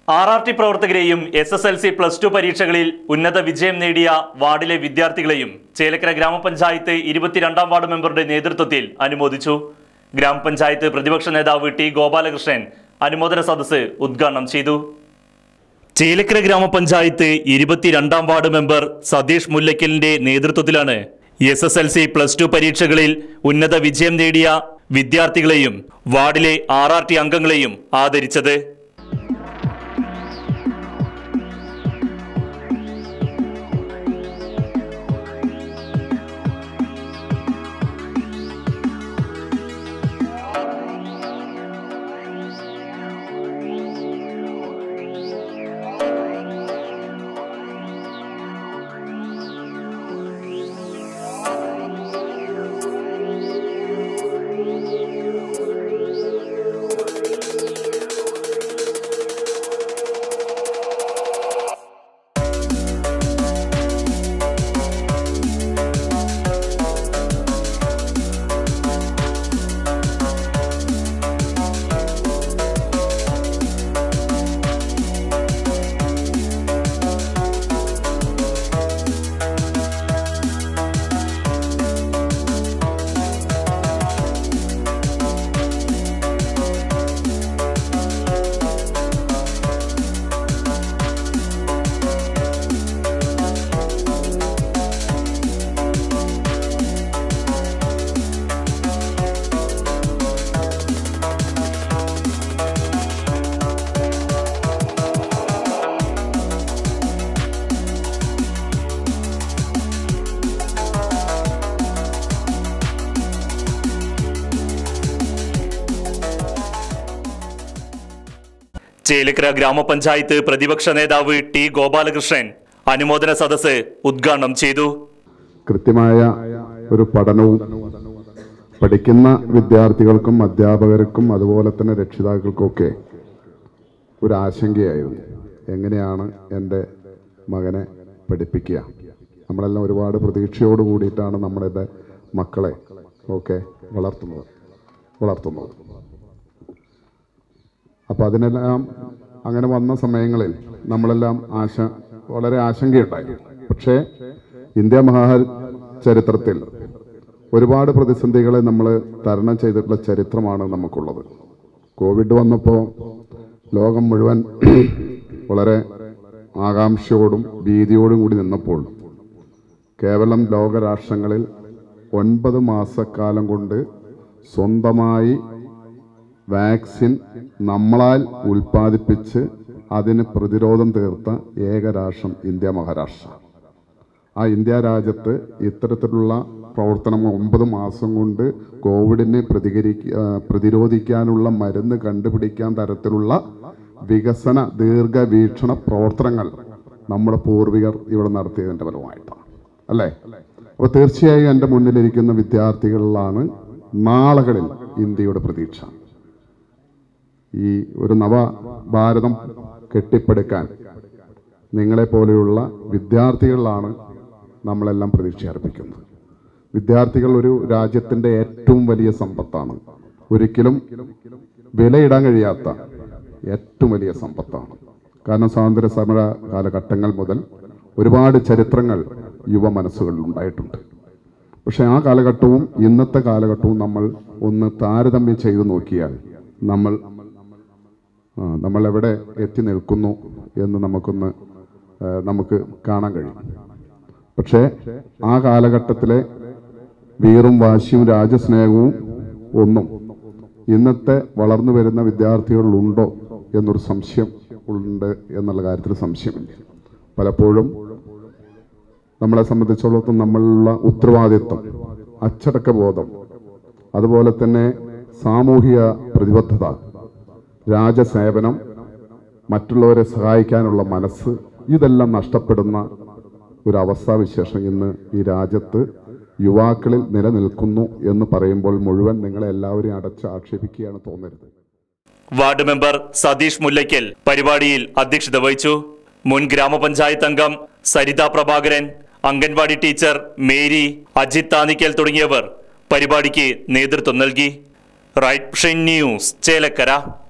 R R T പ്രവർത്തകരെയും S S L C plus two പരീക്ഷകളിൽ ഉന്നത വിജയം നേടിയ വാർഡിലെ വിദ്യാർത്ഥികളെയും ചേലക്കര ഗ്രാമപഞ്ചായത്ത് ഇരുപത്തിരണ്ടാം വാർഡ് മെമ്പറുടെ നേതൃത്വത്തിൽ അനുമോദിച്ചു ഗ്രാമപഞ്ചായത്ത് പ്രതിപക്ഷ നേതാവ് ടി ഗോപാലകൃഷ്ണൻ അനുമോദന സദസ്സ് ഉദ്ഘാടനം ചെയ്തു ചേലക്കര ഗ്രാമപഞ്ചായത്ത് ഇരുപത്തിരണ്ടാം വാർഡ് മെമ്പർ സതീഷ് മുല്ലയ്ക്കലിന്റെ നേതൃത്വത്തിലാണ് S S L C plus two പരീക്ഷകളിൽ ഉന്നത വിജയം നേടിയ വിദ്യാർത്ഥികളെയും വാർഡിലെ ആർ ആർ ടി അംഗങ്ങളെയും ആദരിച്ചത് ചേലക്കര ഗ്രാമപഞ്ചായത്ത് പ്രതിപക്ഷ നേതാവ് ടി ഗോപാലകൃഷ്ണൻ അനുമോദന സദസ്സ് ഉദ്ഘാടനം ചെയ്തു കൃത്യമായ ഒരു പഠനവും പഠിക്കുന്ന വിദ്യാർത്ഥികൾക്കും അധ്യാപകർക്കും അതുപോലെ തന്നെ രക്ഷിതാക്കൾക്കൊക്കെ ഒരു ആശങ്കയായിരുന്നു എങ്ങനെയാണ് എൻ്റെ മകനെ പഠിപ്പിക്കുക നമ്മളെല്ലാം ഒരുപാട് പ്രതീക്ഷയോട് കൂടിയിട്ടാണ് നമ്മളുടെ മക്കളെ ഒക്കെ വളർത്തുന്നത് വളർത്തുന്നത് അപ്പം അതിനെല്ലാം അങ്ങനെ വന്ന സമയങ്ങളിൽ നമ്മളെല്ലാം ആശ വളരെ ആശങ്കയുണ്ടായി പക്ഷേ ഇന്ത്യ മഹാ ചരിത്രത്തിൽ ഒരുപാട് പ്രതിസന്ധികളെ നമ്മൾ തരണം ചെയ്തിട്ടുള്ള ചരിത്രമാണ് നമുക്കുള്ളത് കോവിഡ് വന്നപ്പോൾ ലോകം മുഴുവൻ വളരെ ആകാംക്ഷയോടും ഭീതിയോടും കൂടി നിന്നപ്പോൾ കേവലം ലോകരാഷ്ട്രങ്ങളിൽ ഒൻപത് മാസക്കാലം കൊണ്ട് സ്വന്തമായി വാക്സിൻ നമ്മളാൽ ഉൽപ്പാദിപ്പിച്ച് അതിന് പ്രതിരോധം തീർത്ത ഏക രാഷ്ട്രം ഇന്ത്യ മഹാരാഷ്ട്ര ആ ഇന്ത്യ രാജ്യത്ത് ഇത്തരത്തിലുള്ള പ്രവർത്തനം ഒമ്പത് മാസം കൊണ്ട് കോവിഡിനെ പ്രതികരിക്ക ആ, പ്രതിരോധിക്കാനുള്ള മരുന്ന് കണ്ടുപിടിക്കാൻ തരത്തിലുള്ള വികസന ദീർഘവീക്ഷണ പ്രവർത്തനങ്ങൾ നമ്മുടെ പൂർവികർ ഇവിടെ നടത്തിയതിൻ്റെ ഫലമായിട്ടാണ് അല്ലേ അപ്പോൾ തീർച്ചയായും എൻ്റെ മുന്നിലിരിക്കുന്ന വിദ്യാർത്ഥികളിലാണ് നാളുകളിൽ ഇന്ത്യയുടെ പ്രതീക്ഷ ഈ ഒരു നവ ഭാരതം കെട്ടിപ്പടുക്കാൻ നിങ്ങളെപ്പോലെയുള്ള വിദ്യാർത്ഥികളിലാണ് നമ്മളെല്ലാം പ്രതീക്ഷ അർപ്പിക്കുന്നത് വിദ്യാർത്ഥികൾ ഒരു രാജ്യത്തിൻ്റെ ഏറ്റവും വലിയ സമ്പത്താണ് ഒരിക്കലും വിലയിടാൻ കഴിയാത്ത ഏറ്റവും വലിയ സമ്പത്താണ് കാരണം സ്വാതന്ത്ര്യ സമര കാലഘട്ടങ്ങൾ മുതൽ ഒരുപാട് ചരിത്രങ്ങൾ യുവ മനസ്സുകളിൽ ഉണ്ടായിട്ടുണ്ട് പക്ഷെ ആ കാലഘട്ടവും ഇന്നത്തെ കാലഘട്ടവും നമ്മൾ ഒന്ന് താരതമ്യം ചെയ്തു നോക്കിയാൽ നമ്മൾ ആ, നമ്മൾ എവിടെ എത്തി നിൽക്കുന്നു എന്ന് നമുക്കൊന്ന് ആ, നമുക്ക് കാണാൻ കഴിയും പക്ഷേ ആ കാലഘട്ടത്തിലെ വീറും വാശിയും രാജസ്നേഹവും ഒന്നും ഇന്നത്തെ വളർന്നു വരുന്ന വിദ്യാർത്ഥികളിലുണ്ടോ എന്നൊരു സംശയം ഉണ്ട് എന്നുള്ള കാര്യത്തിൽ സംശയമില്ല പലപ്പോഴും നമ്മളെ സംബന്ധിച്ചിടത്തോളം നമ്മളുള്ള ഉത്തരവാദിത്വം അച്ചടക്ക ബോധം അതുപോലെ തന്നെ സാമൂഹിക പ്രതിബദ്ധത രാജസേവനം മറ്റുള്ളവരെ സഹായിക്കാനുള്ള മനസ്സ് ഇതെല്ലാം നഷ്ടപ്പെടുന്ന ഒരു അവസ്ഥാവിശേഷം ഇന്ന് ഈ രാജ്യത്ത് യുവാക്കളിൽ നിലനിൽക്കുന്നു എന്ന് പറയുമ്പോൾ മുഴുവൻ നിങ്ങളെ എല്ലാവരെയും അടച്ച് ആക്ഷേപിക്കുകയാണ് തോന്നരുത് വാർഡ് മെമ്പർ സതീഷ് മുല്ലയ്ക്കൽ പരിപാടിയിൽ അധ്യക്ഷത വഹിച്ചു മുൻ ഗ്രാമപഞ്ചായത്ത് അംഗം സരിത പ്രഭാകരൻ അംഗൻവാടി ടീച്ചർ മേരി അജിത് താനിക്കൽ തുടങ്ങിയവർ പരിപാടിക്ക് നേതൃത്വം നൽകി റൈറ്റ് ന്യൂസ് ചേലക്കര